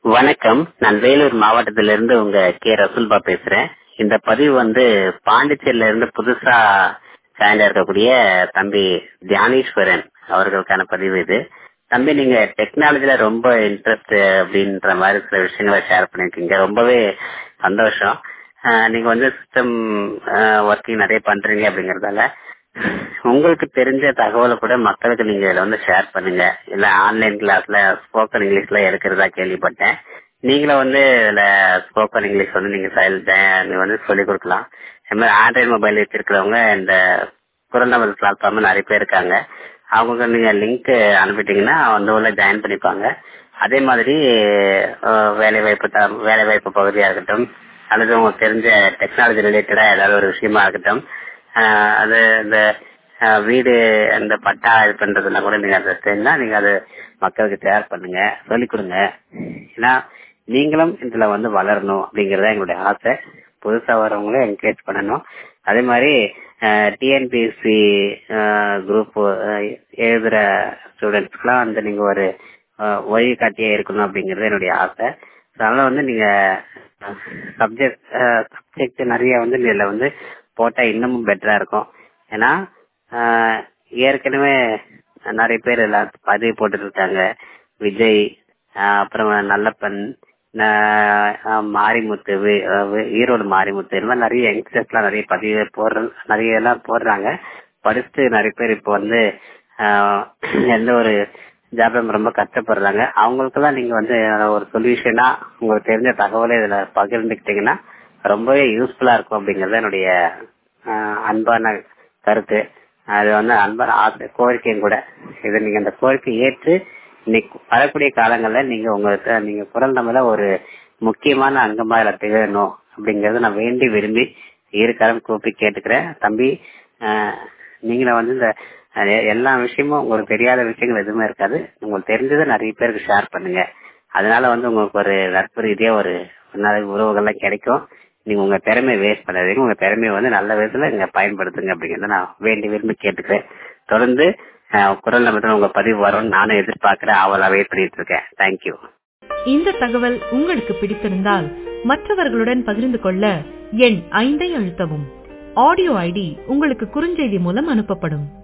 வணக்கம் நான் வேலூர் மாவட்டத்திலிருந்து உங்க கே ரசூல்பா பேசுறேன் இந்த பதிவு வந்து பாண்டிச்சேரியில இருந்து புதுசா ஜாயின் இருக்கக்கூடிய தம்பி தியானீஸ்வரன் அவர்களுக்கான பதிவு இது தம்பி நீங்க டெக்னாலஜில ரொம்ப இன்ட்ரெஸ்ட் அப்படின்ற மாதிரி சில விஷயங்களை ஷேர் பண்ணிருக்கீங்க ரொம்பவே சந்தோஷம் ஆஹ் நீங்க வந்து சிஸ்டம் ஒர்க்கிங் நிறைய பண்றீங்க அப்படிங்கறதால உங்களுக்கு தெரிஞ்ச தகவலை கூட மக்களுக்கு நீங்க இதுல வந்து ஷேர் பண்ணுங்க இல்ல ஆன்லைன் கிளாஸ்ல ஸ்போக்கன் இங்கிலீஷ்ல எடுக்கிறதா கேள்விப்பட்டேன் நீங்களும் வந்து இதுல ஸ்போக்கன் இங்கிலீஷ் வந்து நீங்க நீங்க வந்து சொல்லிக் கொடுக்கலாம் இந்த மாதிரி ஆண்ட்ராய்டு மொபைல் வச்சிருக்கிறவங்க இந்த குரல் நமது பிளாட்ஃபார்ம் நிறைய பேர் இருக்காங்க அவங்க நீங்க லிங்க் அனுப்பிட்டீங்கன்னா அந்த உள்ள ஜாயின் பண்ணிப்பாங்க அதே மாதிரி அஹ், வேலை வாய்ப்பு த- வேலை வாய்ப்பு பகுதியா இருக்கட்டும் அல்லது உங்களுக்கு தெரிஞ்ச டெக்னாலஜி ரிலேட்டடா ஏதாவது ஒரு விஷயமா இருக்கட்டும் ஆஹ் அது இந்த ஆஹ் வீடு அந்த பட்டா இது பண்றதுல கூட நீங்க அதை தெரிஞ்சா நீங்க அது மக்களுக்கு ஷேர் பண்ணுங்க சொல்லிக் கொடுங்க ஏன்னா நீங்களும் இதுல வந்து வளரணும் அப்படிங்கறத எங்களுடைய ஆசை புதுசா வரவங்களும் என்கரேஜ் பண்ணணும் அதே மாதிரி டிஎன்பிஎஸ்சி குரூப் எழுதுற ஸ்டூடெண்ட்ஸ்க்குலாம் வந்து நீங்க ஒரு ஆஹ் வழிகாட்டியே இருக்கணும் அப்படிங்கறது என்னுடைய ஆசை அதனால வந்து நீங்க சப்ஜெக்ட் சப்ஜெக்ட் நிறைய வந்து இதுல வந்து போட்டா இன்னமும் பெட்டரா இருக்கும் ஏன்னா ஆஹ் ஏற்கனவே நிறைய பேர் எல்லாம் பதிவு போட்டுட்டு இருக்காங்க விஜய் ஆஹ் அப்புறம் நல்லப்பன் ஆஹ் ஆஹ் மாரிமுத்து வி- ஆஹ் வி- ஈரோடு மாரிமுத்து இந்த மாதிரி நிறைய யங்ஸ்டர்ஸ் எல்லாம் நிறைய பதிவு போடுற நிறைய எல்லாம் போடுறாங்க படிச்சுட்டு நிறைய பேர் இப்போ வந்து ஆஹ் எந்த ஒரு ஜாப்ல ரொம்ப கஷ்டப்படுறாங்க அவங்களுக்கெல்லாம் நீங்க வந்து ஒரு சொல்யூஷனா உங்களுக்கு தெரிஞ்ச தகவலை இதுல பகிர்ந்துக்கிட்டீங்கன்னா ரொம்பவே யூஸ்ஃபுல்லா இருக்கும் அப்படிங்கறது என்னுடைய ஆஹ் அன்பான கருத்து அது வந்து அன்பான ஆசை கோரிக்கையும் கூட இதை நீங்க அந்த கோரிக்கை ஏற்று இன்னைக்கு வரக்கூடிய காலங்கள்ல நீங்க உங்களுக்கு நீங்க குரல் நம்மள ஒரு முக்கியமான அங்கமா இதுல திகழணும் அப்படிங்கறத நான் வேண்டி விரும்பி இருக்காரம் கூப்பி கேட்டுக்கிறேன் தம்பி ஆஹ் நீங்களும் வந்து இந்த அஹ் எல்லா விஷயமும் உங்களுக்கு தெரியாத விஷயங்கள் எதுவுமே இருக்காது உங்களுக்கு தெரிஞ்சதை நிறைய பேருக்கு ஷேர் பண்ணுங்க அதனால வந்து உங்களுக்கு ஒரு நட்பு ரீதியா ஒரு நல்ல உறவுகள்லாம் கிடைக்கும் நீங்க உங்க திறமையை வேஸ்ட் பண்ணாதீங்க உங்க திறமையை வந்து நல்ல விதத்துல நீங்க பயன்படுத்துங்க அப்படிங்கறத நான் வேண்டி விரும்பி கேட்டுக்கிறேன் தொடர்ந்து அஹ், குரல் நம்பத்தில் உங்க பதிவு வரும்னு நானும் எதிர்பார்க்கிறேன் ஆவலா வெயிட் பண்ணிட்டு இருக்கேன் தேங்க்யூ இந்த தகவல் உங்களுக்கு பிடித்திருந்தால் மற்றவர்களுடன் பகிர்ந்து கொள்ள எண் ஐந்தை அழுத்தவும் ஆடியோ ஐடி உங்களுக்கு குறுஞ்செய்தி மூலம் அனுப்பப்படும்